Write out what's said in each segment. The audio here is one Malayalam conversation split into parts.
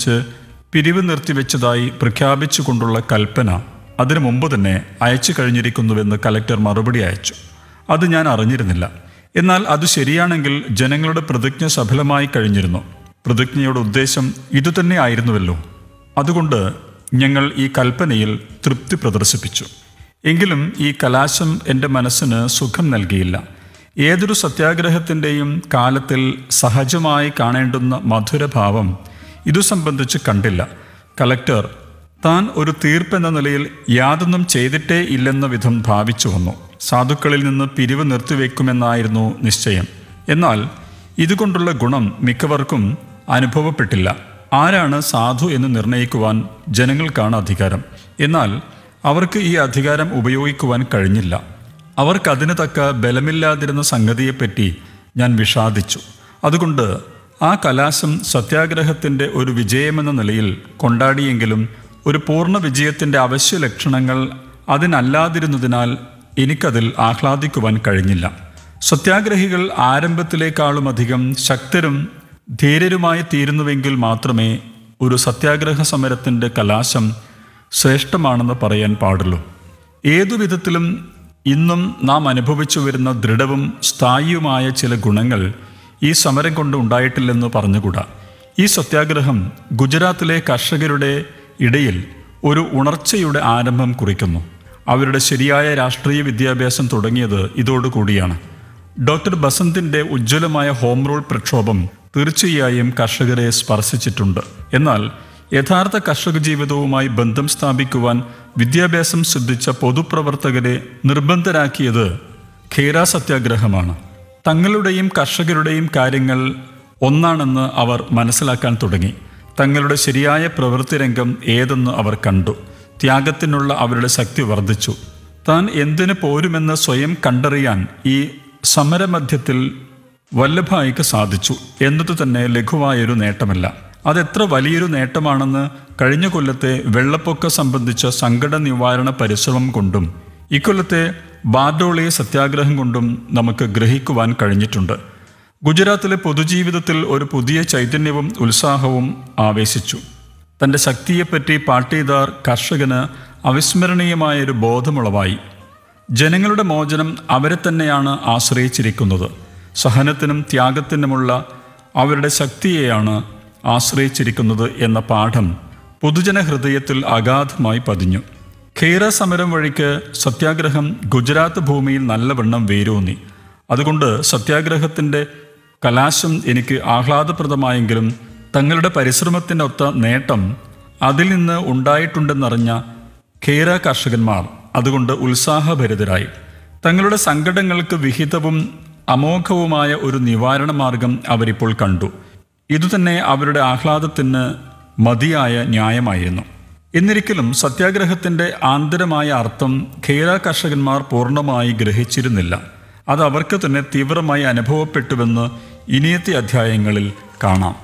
സംബന്ധിച്ച് പിരിവ് നിർത്തിവെച്ചതായി പ്രഖ്യാപിച്ചുകൊണ്ടുള്ള കൽപ്പന അതിനു മുമ്പ് തന്നെ അയച്ചു കഴിഞ്ഞിരിക്കുന്നുവെന്ന് കലക്ടർ മറുപടി അയച്ചു അത് ഞാൻ അറിഞ്ഞിരുന്നില്ല എന്നാൽ അത് ശരിയാണെങ്കിൽ ജനങ്ങളുടെ പ്രതിജ്ഞ സഫലമായി കഴിഞ്ഞിരുന്നു പ്രതിജ്ഞയുടെ ഉദ്ദേശം ഇതുതന്നെ ആയിരുന്നുവല്ലോ അതുകൊണ്ട് ഞങ്ങൾ ഈ കൽപ്പനയിൽ തൃപ്തി പ്രദർശിപ്പിച്ചു എങ്കിലും ഈ കലാശം എൻ്റെ മനസ്സിന് സുഖം നൽകിയില്ല ഏതൊരു സത്യാഗ്രഹത്തിൻ്റെയും കാലത്തിൽ സഹജമായി കാണേണ്ടുന്ന മധുരഭാവം ഇതു സംബന്ധിച്ച് കണ്ടില്ല കലക്ടർ താൻ ഒരു തീർപ്പെന്ന നിലയിൽ യാതൊന്നും ചെയ്തിട്ടേ ഇല്ലെന്ന വിധം ഭാവിച്ചു വന്നു സാധുക്കളിൽ നിന്ന് പിരിവ് നിർത്തിവെക്കുമെന്നായിരുന്നു നിശ്ചയം എന്നാൽ ഇതുകൊണ്ടുള്ള ഗുണം മിക്കവർക്കും അനുഭവപ്പെട്ടില്ല ആരാണ് സാധു എന്ന് നിർണയിക്കുവാൻ ജനങ്ങൾക്കാണ് അധികാരം എന്നാൽ അവർക്ക് ഈ അധികാരം ഉപയോഗിക്കുവാൻ കഴിഞ്ഞില്ല അവർക്കതിന് തക്ക ബലമില്ലാതിരുന്ന സംഗതിയെപ്പറ്റി ഞാൻ വിഷാദിച്ചു അതുകൊണ്ട് ആ കലാശം സത്യാഗ്രഹത്തിൻ്റെ ഒരു വിജയമെന്ന നിലയിൽ കൊണ്ടാടിയെങ്കിലും ഒരു പൂർണ്ണ വിജയത്തിൻ്റെ അവശ്യ ലക്ഷണങ്ങൾ അതിനല്ലാതിരുന്നതിനാൽ എനിക്കതിൽ ആഹ്ലാദിക്കുവാൻ കഴിഞ്ഞില്ല സത്യാഗ്രഹികൾ ആരംഭത്തിലേക്കാളുമധികം ശക്തരും ധീരരുമായി തീരുന്നുവെങ്കിൽ മാത്രമേ ഒരു സത്യാഗ്രഹ സമരത്തിൻ്റെ കലാശം ശ്രേഷ്ഠമാണെന്ന് പറയാൻ പാടുള്ളൂ ഏതു വിധത്തിലും ഇന്നും നാം അനുഭവിച്ചു വരുന്ന ദൃഢവും സ്ഥായിയുമായ ചില ഗുണങ്ങൾ ഈ സമരം കൊണ്ട് ഉണ്ടായിട്ടില്ലെന്ന് പറഞ്ഞുകൂടാ ഈ സത്യാഗ്രഹം ഗുജറാത്തിലെ കർഷകരുടെ ഇടയിൽ ഒരു ഉണർച്ചയുടെ ആരംഭം കുറിക്കുന്നു അവരുടെ ശരിയായ രാഷ്ട്രീയ വിദ്യാഭ്യാസം തുടങ്ങിയത് ഇതോടുകൂടിയാണ് ഡോക്ടർ ബസന്തിൻ്റെ ഉജ്ജ്വലമായ ഹോം റൂൾ പ്രക്ഷോഭം തീർച്ചയായും കർഷകരെ സ്പർശിച്ചിട്ടുണ്ട് എന്നാൽ യഥാർത്ഥ കർഷക ജീവിതവുമായി ബന്ധം സ്ഥാപിക്കുവാൻ വിദ്യാഭ്യാസം സിദ്ധിച്ച പൊതുപ്രവർത്തകരെ നിർബന്ധരാക്കിയത് ഖേര സത്യാഗ്രഹമാണ് തങ്ങളുടെയും കർഷകരുടെയും കാര്യങ്ങൾ ഒന്നാണെന്ന് അവർ മനസ്സിലാക്കാൻ തുടങ്ങി തങ്ങളുടെ ശരിയായ പ്രവൃത്തി രംഗം ഏതെന്ന് അവർ കണ്ടു ത്യാഗത്തിനുള്ള അവരുടെ ശക്തി വർദ്ധിച്ചു താൻ എന്തിനു പോരുമെന്ന് സ്വയം കണ്ടറിയാൻ ഈ സമരമധ്യത്തിൽ വല്ലഭായിക്ക് സാധിച്ചു എന്നത് തന്നെ ലഘുവായൊരു നേട്ടമല്ല അതെത്ര വലിയൊരു നേട്ടമാണെന്ന് കഴിഞ്ഞ കൊല്ലത്തെ വെള്ളപ്പൊക്ക സംബന്ധിച്ച സങ്കട നിവാരണ പരിശ്രമം കൊണ്ടും ഇക്കൊല്ലത്തെ ബാർഡോളി സത്യാഗ്രഹം കൊണ്ടും നമുക്ക് ഗ്രഹിക്കുവാൻ കഴിഞ്ഞിട്ടുണ്ട് ഗുജറാത്തിലെ പൊതുജീവിതത്തിൽ ഒരു പുതിയ ചൈതന്യവും ഉത്സാഹവും ആവേശിച്ചു തൻ്റെ ശക്തിയെപ്പറ്റി പാട്ടീദാർ കർഷകന് അവിസ്മരണീയമായൊരു ബോധമുളവായി ജനങ്ങളുടെ മോചനം അവരെ തന്നെയാണ് ആശ്രയിച്ചിരിക്കുന്നത് സഹനത്തിനും ത്യാഗത്തിനുമുള്ള അവരുടെ ശക്തിയെയാണ് ആശ്രയിച്ചിരിക്കുന്നത് എന്ന പാഠം പൊതുജന ഹൃദയത്തിൽ അഗാധമായി പതിഞ്ഞു ഖേര സമരം വഴിക്ക് സത്യാഗ്രഹം ഗുജറാത്ത് ഭൂമിയിൽ നല്ലവണ്ണം വേരൂന്നി അതുകൊണ്ട് സത്യാഗ്രഹത്തിൻ്റെ കലാശം എനിക്ക് ആഹ്ലാദപ്രദമായെങ്കിലും തങ്ങളുടെ പരിശ്രമത്തിനൊത്ത നേട്ടം അതിൽ നിന്ന് ഉണ്ടായിട്ടുണ്ടെന്നറിഞ്ഞ ഖേര കർഷകന്മാർ അതുകൊണ്ട് ഉത്സാഹഭരിതരായി തങ്ങളുടെ സങ്കടങ്ങൾക്ക് വിഹിതവും അമോഘവുമായ ഒരു നിവാരണ മാർഗം അവരിപ്പോൾ കണ്ടു ഇതുതന്നെ അവരുടെ ആഹ്ലാദത്തിന് മതിയായ ന്യായമായിരുന്നു എന്നിരിക്കലും സത്യാഗ്രഹത്തിന്റെ ആന്തരമായ അർത്ഥം ഖേര കർഷകന്മാർ പൂർണ്ണമായി ഗ്രഹിച്ചിരുന്നില്ല അത് അവർക്ക് തന്നെ തീവ്രമായി അനുഭവപ്പെട്ടുവെന്ന് ഇനിയത്തെ അധ്യായങ്ങളിൽ കാണാം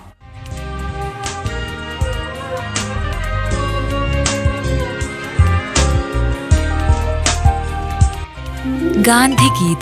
ഗാന്ധിഗീതം